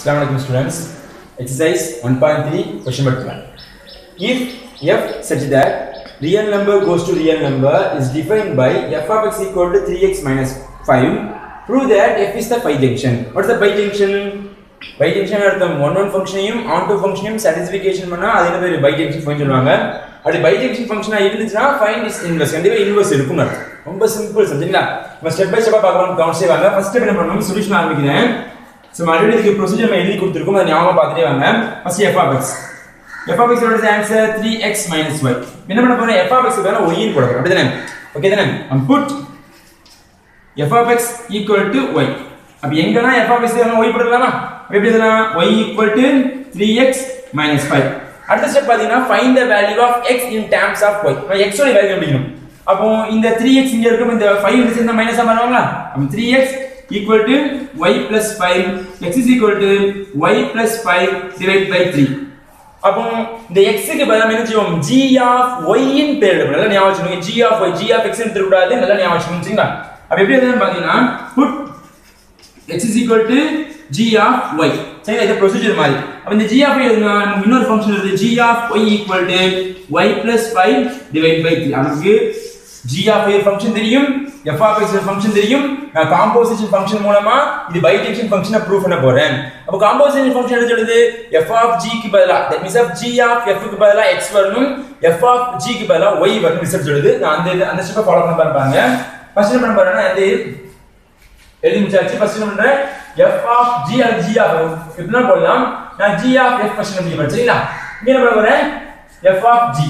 Assalamu alaikum students. Exercise 1.3 question number 12. If f such that real number goes to real number is defined by f of x equal to 3x minus 5, prove that f is the pi junction. What is the pi junction? Bijection அர்த்தம் one one ஃபங்க்ஷனையும் onto ஃபங்க்ஷனையும் satisfaction பண்ணா அது என்ன பேர் by junction function சொல்லுவாங்க அப்படி by bijection ஃபங்க்ஷனா இருந்துச்சுன்னா ஃபைன் இஸ் இன்வெர்ஸ் கண்டிப்பா இன்வெர்ஸ் இருக்கும் அர்த்தம் ரொம்ப சிம்பிள் சரிங்களா நம்ம ஸ்டெப் பை ஸ்டெப்பா பார்க்கலாம் கவுண்ட் செய்வாங்க ஃபர்ஸ்ட் என்ன பண்ணணும் சொல்யூஷன் ஆரம்பிக்கிறேன் ஸோ மறுபடியும் இதுக்கு ப்ரொசீஜர் நம்ம எழுதி கொடுத்துருக்கோம் அதை ஞாபகம் பார்த்துட்டே வாங்க first f of x f of x ஓட answer three x minus y என்ன பண்ண போறோம் எஃப் ஆஃப் எக்ஸ் வேணா ஒய்னு போட போறோம் அப்படி தானே ஓகே தானே put f of x equal to y அப்ப எங்கனா எஃப் ஆஃப் எக்ஸ் வேணா ஒய் போடலாமா அப்ப எப்படி எழுதலாம் y equal to three x minus five அடுத்த ஸ்டெப் பாத்தீங்கன்னா find the value of x in terms of y நம்ம எக்ஸ் ஓட வேல்யூ கண்டுபிடிக்கணும் அப்போ இந்த த்ரீ எக்ஸ் இங்க இருக்கும் இந்த ஃபைவ் வந்து சேர்ந்தா மைனஸ் பண்ணுவாங்களா அப்போ three x equal to y plus 5 x is equal to y plus 5 divided by 3 அப்போ இந்த x க்கு பதிலா என்ன செய்வோம் g of y இன் பேர் எடுப்போம் நல்லா ஞாபகம் வச்சுக்கோங்க g of y g of x ன்னு கூடாது நல்லா ஞாபகம் வச்சுக்கோங்க சரிங்களா அப்ப எப்படி எழுதணும் பாத்தீங்கன்னா put x is equal to g of y சரிங்களா இது ப்ரொசீஜர் மாதிரி அப்ப இந்த g of y எழுதுனா நமக்கு இன்னொரு ஃபங்க்ஷன் இருக்கு g of y equal to y plus 5 divided by 3 நமக்கு g of y ஃபங்க்ஷன் தெரியும் f of x ஃபங்க்ஷன் தெரியும் நான் காம்போசிஷன் ஃபங்க்ஷன் மூலமா இது பைஜெக்ஷன் ஃபங்க்ஷனை ப்ரூவ் பண்ண போறேன் அப்ப காம்போசிஷன் ஃபங்க்ஷன் என்ன சொல்லுது f of g க்கு பதிலா that means of g of f க்கு பதிலா x வரணும் f of g க்கு பதிலா y வரணும் ரிசல்ட் சொல்லுது நான் அந்த அந்த ஸ்டெப்பை ஃபாலோ பண்ண பாருங்க ஃபர்ஸ்ட் என்ன பண்ண போறேன்னா இந்த எழுதி முடிச்சாச்சு ஃபர்ஸ்ட் என்ன பண்றேன் f of g and g of f எப்படினா போடலாம் நான் g of f ஃபர்ஸ்ட் கண்டுபிடிக்க சரிங்களா இங்க என்ன பண்ண போறேன் f of g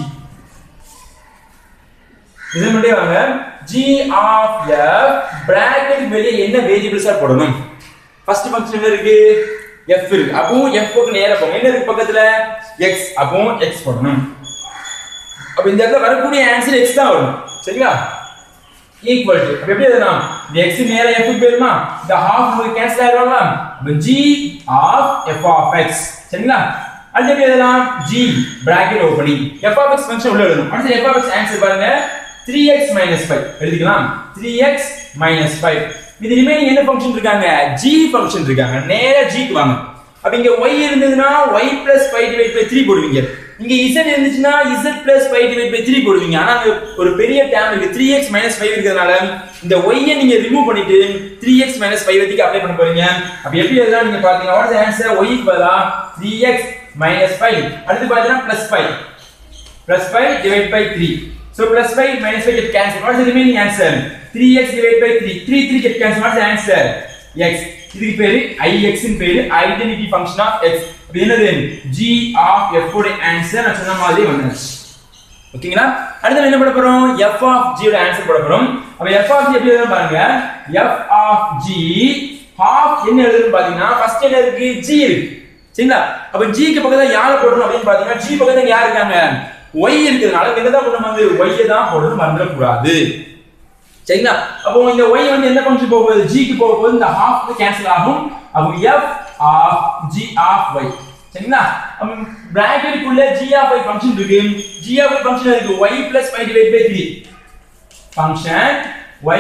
இது மட்டும் வாங்க g of f பிராக்கெட் வெளியே என்ன வேரியபிள்ஸா போடணும் ஃபர்ஸ்ட் ஃபங்க்ஷன் என்ன இருக்கு f இருக்கு அப்போ f க்கு நேரா போங்க என்ன இருக்கு பக்கத்துல x அப்போ x போடணும் அப்ப இந்த இடத்துல வரக்கூடிய ஆன்சர் x தான் வரும் சரிங்களா ஈக்குவல் டு அப்ப எப்படி எழுதலாம் இந்த x நேரா f க்கு போயிருமா இந்த half நமக்கு கேன்சல் ஆயிடும்ல அப்ப g of f of x சரிங்களா அடுத்து எப்படி எழுதலாம் g bracket opening f of x function உள்ள எழுதணும் அடுத்து f of x ஆன்சர் பாருங்க 3x minus 5 எழுதிக்கலாம் 3x minus 5 இது ரிமைனிங் என்ன ஃபங்க்ஷன் இருக்காங்க g ஃபங்க்ஷன் இருக்காங்க நேரா g க்கு வாங்க அப்ப இங்க y இருந்ததுன்னா y plus 5 divide by 3 போடுவீங்க இங்க z இருந்துச்சுன்னா z plus 5 divide by 3 போடுவீங்க ஆனா அங்க ஒரு பெரிய டேர்ம் இருக்கு 3x minus 5 இருக்கிறதுனால இந்த y ஐ நீங்க ரிமூவ் பண்ணிட்டு 3x minus 5 வரைக்கும் அப்ளை பண்ண போறீங்க அப்ப எப்படி எழுதலாம் நீங்க பாத்தீங்க வாட் இஸ் ஆன்சர் y க்கு பதிலா 3x minus 5 அடுத்து பாத்தீங்கன்னா plus 5 plus 5 divided by 3 So plus 5 minus 5 get cancelled. What is the remaining answer? 3x divided by 3. 3 3 get cancelled. What is the answer? x. இதுக்கு பேரு ix ன் பேரு identity function of x. அப்ப என்னது g of f ஓட answer நான் சொன்ன மாதிரி வந்துருச்சு. ஓகேங்களா அடுத்து என்ன பண்ண போறோம் f of g ஓட ஆன்சர் போட போறோம் அப்ப f of g எப்படி எழுதணும் பாருங்க f of g half என்ன எழுதணும் பாத்தீங்கன்னா ஃபர்ஸ்ட் என்ன இருக்கு g இருக்கு சரிங்களா அப்ப g க்கு பக்கத்துல யார போடணும் அப்படின்னு பாத்தீங்கன்னா g பக்கத்துல யார் இருக்காங்க y இருக்கிறதுனால என்னதான் பண்ணணும் வந்து y தான் போடணும் மறந்துட கூடாது சரிங்களா அப்போ இந்த y வந்து என்ன ஃபங்க்ஷன் போக போகுது g க்கு போக போகுது இந்த half கேன்சல் ஆகும் அப்போ f of g of y சரிங்களா அப்ப பிராக்கெட்டுக்குள்ள g of y ஃபங்க்ஷன் இருக்கு g of y ஃபங்க்ஷன் இருக்கு y 5 divided by 3 function y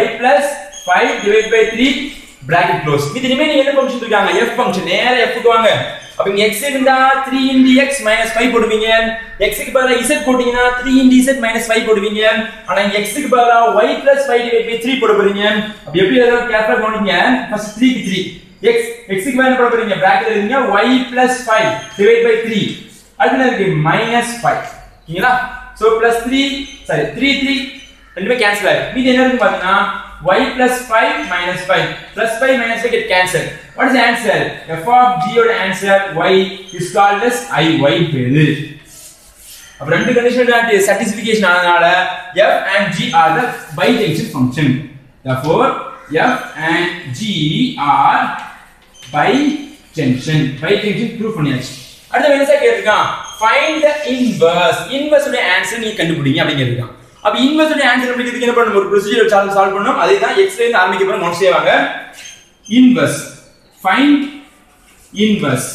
5 divided by 3 bracket close இது ரிமைனிங் என்ன ஃபங்க்ஷன் இருக்காங்க f ஃபங்க்ஷன் நேரா f க்கு வாங்க அப்ப இங்க x இருந்தா 3 into x minus 5 போடுவீங்க x க்கு பதிலா z போட்டீங்கன்னா 3 into z minus 5 போடுவீங்க ஆனா இங்க x க்கு பதிலா y plus 5 divided by 3 போட போறீங்க அப்ப எப்படி எழுதலாம் கேர்ஃபுல்லா கவனிங்க ஃபர்ஸ்ட் 3 க்கு 3 x x க்கு மேல போட போறீங்க பிராக்கெட் எழுதுங்க y plus 5 divided by 3 அடுத்து என்ன இருக்கு minus 5 ஓகேங்களா சோ plus 3 சாரி 3 3 ரெண்டுமே கேன்சல் ஆயிடும் மீதி என்ன இருக்கு பாத்தீங்கன்னா y plus 5 minus 5 plus 5 minus 5 get cancelled what is the answer f of g ஓட answer y is called as i y பேரு அப்ப ரெண்டு கண்டிஷன் சாட்டிஸ்ஃபிகேஷன் ஆனதால f and g are the bijunction function therefore f and g are bijunction bijunction proof பண்ணியாச்சு அடுத்து என்ன sir கேட்டிருக்கான் find the inverse inverse உடைய ஆன்சர் நீங்க கண்டுபிடிங்க அப்படின்னு கேட்டிருக்கான் அப்ப இன்வெர்ஸ் உடைய ஆன்சர் கண்டுபிடிக்கிறதுக்கு என்ன பண்ணணும் ஒரு ப்ரொசீஜர் சால்வ் சால்வ் பண்ணனும் அதே தான் x ல இருந்து ஆரம்பிக்க போறோம் நோட் செய்வாங்க inverse find inverse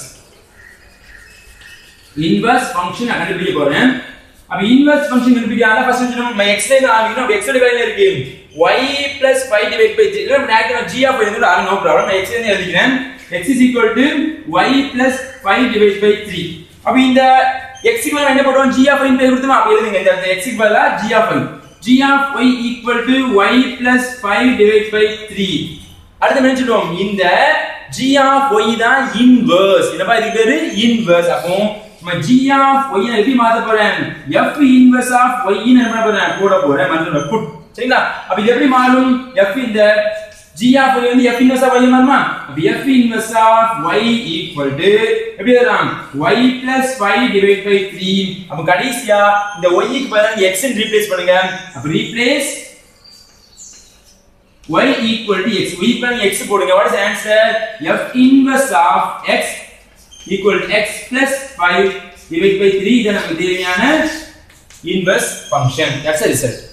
inverse function நான் கண்டுபிடிக்க போறேன் அப்ப இன்வெர்ஸ் ஃபங்க்ஷன் கண்டுபிடிக்காத ஃபர்ஸ்ட் நம்ம x ல இருந்து ஆரம்பிக்கணும் அப்ப x ஓட வேல்யூ இருக்கு y 5 divided by 3 இல்ல நான் g ஆஃப் y வந்து நோ ப்ராப்ளம் நான் x ல இருந்து எழுதிக்கிறேன் x is equal to y plus 5 divided by 3 அப்ப இந்த x க்கு பதிலா என்ன போடுவோம் g of y ன்னு கொடுத்தோமா அப்ப எழுதுங்க இந்த இடத்துல x க்கு பதிலா g of y g of y equal to y plus 5 divided by 3 அடுத்து என்ன சொல்லுவோம் இந்த g of y தான் இன்வர்ஸ் என்னப்பா இதுக்கு பேரு இன்வர்ஸ் அப்போ நம்ம g of y னை எப்படி மாத்த போறேன் f இன்வர்ஸ் of y ன்னு என்ன பண்ண போறேன் போட போறேன் மறந்துடுங்க புட் சரிங்களா அப்ப இது எப்படி மாறும் f இந்த g of y வந்து f இன்வர்ஸ் of y மாறுமா அப்ப f inverse of y equal to எப்படி எழுதலாம் y plus 5 divided by 3 அப்ப கடைசியா இந்த y க்கு பதிலா நீங்க x ன்னு ரீப்ளேஸ் பண்ணுங்க அப்ப replace y equal to x y equal to x போடுங்க what is the answer f inverse of x equal to x plus 5 divided by 3 இது நமக்கு தேவையான inverse function that's the result